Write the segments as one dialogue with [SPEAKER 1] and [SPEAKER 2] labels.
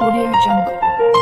[SPEAKER 1] Audio Jungle.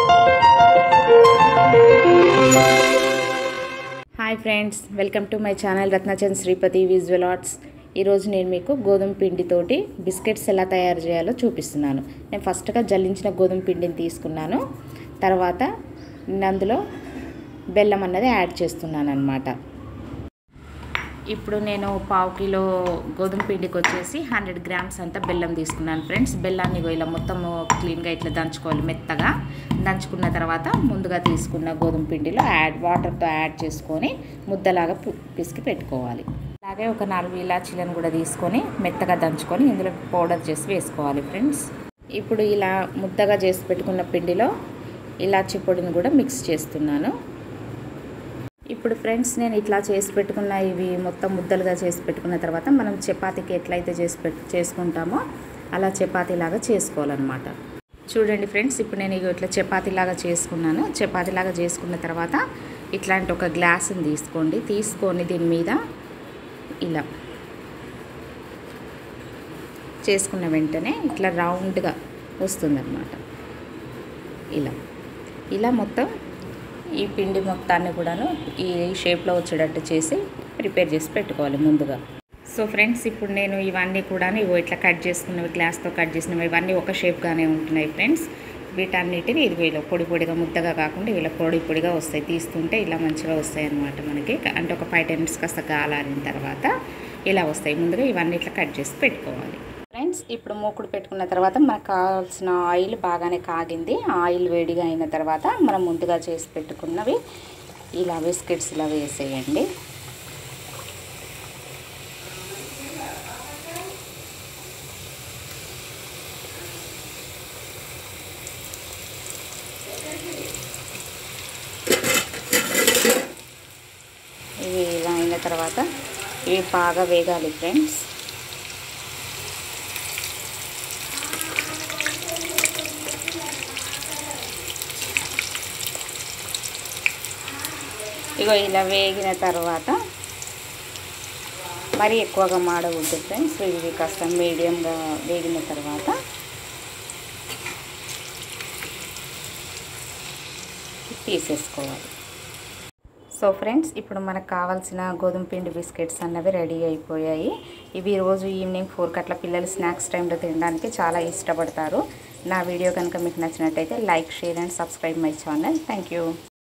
[SPEAKER 2] Hi friends welcome to my channel Ratnachand Sripathi visual arts ఈరోజు నేను మీకు గోధుమ పిండితోటి బిస్కెట్స్ ఎలా తయారు చేయాలో చూపిస్తున్నాను నేను ఫస్ట్గా జల్లించిన గోధుమ పిండిని తీసుకున్నాను తర్వాత నేను అందులో బెల్లం అన్నది యాడ్ చేస్తున్నాను అనమాట ఇప్పుడు నేను పావు కిలో గోధుమ పిండికి వచ్చేసి హండ్రెడ్ గ్రామ్స్ అంతా బెల్లం తీసుకున్నాను ఫ్రెండ్స్ బెల్లాన్ని ఇగో ఇలా మొత్తం క్లీన్గా ఇట్లా దంచుకోవాలి మెత్తగా దంచుకున్న తర్వాత ముందుగా తీసుకున్న గోధుమ పిండిలో యాడ్ వాటర్తో యాడ్ చేసుకొని ముద్దలాగా పు- పిసికి పెట్టుకోవాలి అలాగే ఒక నాలుగు ఇలాచీలను కూడా తీసుకొని మెత్తగా దంచుకొని ఇందులో పౌడర్ చేసి వేసుకోవాలి ఫ్రెండ్స్ ఇప్పుడు ఇలా ముద్దగా చేసి పెట్టుకున్న పిండిలో ఇలాచీ పొడిని కూడా మిక్స్ చేస్తున్నాను ఇప్పుడు ఫ్రెండ్స్ నేను ఇట్లా చేసి పెట్టుకున్న ఇవి మొత్తం ముద్దలుగా చేసి పెట్టుకున్న తర్వాత మనం చపాతీకి ఎట్లయితే చేసి పెట్టు చేసుకుంటామో అలా చపాతీలాగా చేసుకోవాలన్నమాట చూడండి ఫ్రెండ్స్ ఇప్పుడు నేను ఇగో ఇట్లా చపాతీలాగా చేసుకున్నాను చపాతీలాగా చేసుకున్న తర్వాత ఇట్లాంటి ఒక గ్లాసుని తీసుకోండి తీసుకొని దీని మీద ఇలా చేసుకున్న వెంటనే ఇట్లా రౌండ్గా వస్తుందన్నమాట ఇలా ఇలా మొత్తం ఈ పిండి మొత్తాన్ని కూడాను ఈ షేప్లో వచ్చేటట్టు చేసి ప్రిపేర్ చేసి పెట్టుకోవాలి ముందుగా సో ఫ్రెండ్స్ ఇప్పుడు నేను ఇవన్నీ కూడా ఇవో ఇట్లా కట్ చేసుకున్నవి గ్లాస్తో కట్ చేసినవి ఇవన్నీ ఒక షేప్గానే ఉంటున్నాయి ఫ్రెండ్స్ వీటన్నిటిని ఇది ఇలా పొడి పొడిగా ముద్దగా కాకుండా ఇలా పొడి పొడిగా వస్తాయి తీస్తుంటే ఇలా మంచిగా వస్తాయి అన్నమాట మనకి అంటే ఒక ఫైవ్ టెన్ మినిట్స్ కాస్త గాలారిన తర్వాత ఇలా వస్తాయి ముందుగా ఇవన్నీ ఇట్లా కట్ చేసి పెట్టుకోవాలి ఫ్రెండ్స్ ఇప్పుడు మూకుడు పెట్టుకున్న తర్వాత మనకు కావాల్సిన ఆయిల్ బాగానే కాగింది ఆయిల్ వేడిగా అయిన తర్వాత మనం ముందుగా చేసి పెట్టుకున్నవి ఇలా బిస్కెట్స్ ఇలా వేసేయండి ఇవి ఇలా అయిన తర్వాత ఇవి బాగా వేగాలి ఫ్రెండ్స్ ఇగో ఇలా వేగిన తర్వాత మరి ఎక్కువగా మాడవద్దు ఫ్రెండ్స్ ఇవి కాస్త మీడియంగా వేగిన తర్వాత తీసేసుకోవాలి సో ఫ్రెండ్స్ ఇప్పుడు మనకు కావాల్సిన గోధుమ పిండి బిస్కెట్స్ అన్నవి రెడీ అయిపోయాయి ఇవి రోజు ఈవినింగ్ ఫోర్ కట్ల పిల్లలు స్నాక్స్ టైంలో తినడానికి చాలా ఇష్టపడతారు నా వీడియో కనుక మీకు నచ్చినట్టయితే like share and subscribe my channel thank you